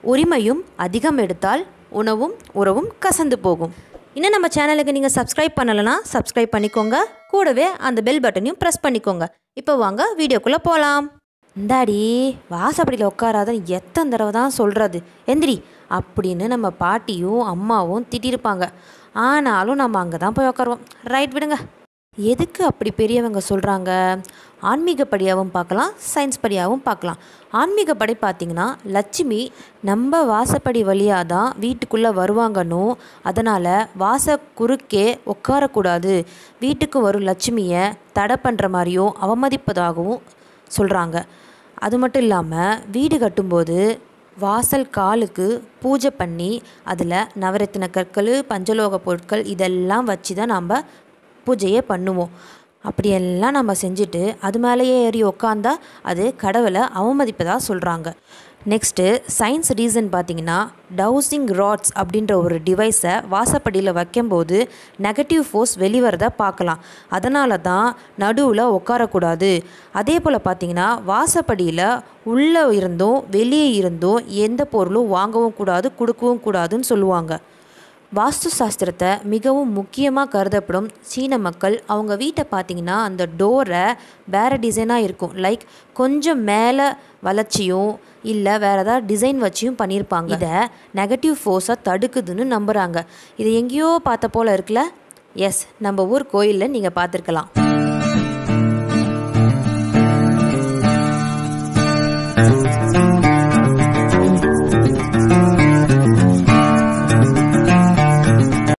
உரிமையும் அதிகம் எடுத்தால் உணவும் உறவும் கசந்து போகும் இன்னும் நம்ம சேனலுக்கு நீங்கள் சப்ஸ்கிரைப் பண்ணலைன்னா சப்ஸ்கிரைப் பண்ணிக்கோங்க கூடவே அந்த பெல் பட்டனையும் ப்ரெஸ் பண்ணிக்கோங்க இப்போ வாங்க வீடியோக்குள்ளே போகலாம் இந்தாடி வாசப்படியில் உட்காராதன்னு எத்தனை தடவை தான் சொல்கிறது எந்திரி அப்படின்னு நம்ம பாட்டியும் அம்மாவும் திட்டிருப்பாங்க ஆனாலும் நம்ம அங்கே தான் போய் உட்காருவோம் ரைட் விடுங்க எதுக்கு அப்படி பெரியவங்க சொல்கிறாங்க ஆன்மீகப்படியாகவும் பார்க்கலாம் சயின்ஸ் படியாகவும் பார்க்கலாம் ஆன்மீகப்படி பார்த்திங்கன்னா லட்சுமி நம்ம வாசப்படி வழியாக தான் வீட்டுக்குள்ளே வருவாங்கன்னு அதனால் வாச குறுக்கே உட்காரக்கூடாது வீட்டுக்கு வரும் லட்சுமியை தடை பண்ணுற மாதிரியும் அவமதிப்பதாகவும் சொல்கிறாங்க அது மட்டும் இல்லாமல் வீடு கட்டும்போது வாசல் காலுக்கு பூஜை பண்ணி அதில் நவரத்தின கற்கள் பஞ்சலோக பொருட்கள் இதெல்லாம் வச்சு தான் நம்ம பூஜையே பண்ணுவோம் அப்படியெல்லாம் நம்ம செஞ்சுட்டு அது மேலேயே ஏறி உக்காந்தா அது கடவுளை அவமதிப்பதாக சொல்கிறாங்க நெக்ஸ்ட்டு சயின்ஸ் ரீசன் பார்த்தீங்கன்னா டவுசிங் ராட்ஸ் அப்படின்ற ஒரு டிவைஸை வாசப்படியில் வைக்கும்போது நெகட்டிவ் ஃபோர்ஸ் வெளிவரதை பார்க்கலாம் அதனால தான் நடுவில் உட்காரக்கூடாது அதே போல் பார்த்தீங்கன்னா வாசப்படியில் உள்ளே இருந்தும் வெளியே இருந்தும் எந்த பொருளும் வாங்கவும் கூடாது கொடுக்கவும் கூடாதுன்னு சொல்லுவாங்க வாஸ்து சாஸ்திரத்தை மிகவும் முக்கியமாக கருதப்படும் சீன மக்கள் அவங்க வீட்டை பார்த்தீங்கன்னா அந்த டோரை வேறு டிசைனாக இருக்கும் லைக் கொஞ்சம் மேலே வளர்ச்சியும் இல்லை வேறு ஏதாவது டிசைன் வச்சியும் பண்ணியிருப்பாங்க இதை நெகட்டிவ் ஃபோர்ஸை தடுக்குதுன்னு நம்புகிறாங்க இதை எங்கேயோ பார்த்த போல் இருக்குல்ல எஸ் நம்ம ஊர் கோயிலில் நீங்கள் பார்த்துருக்கலாம் thank you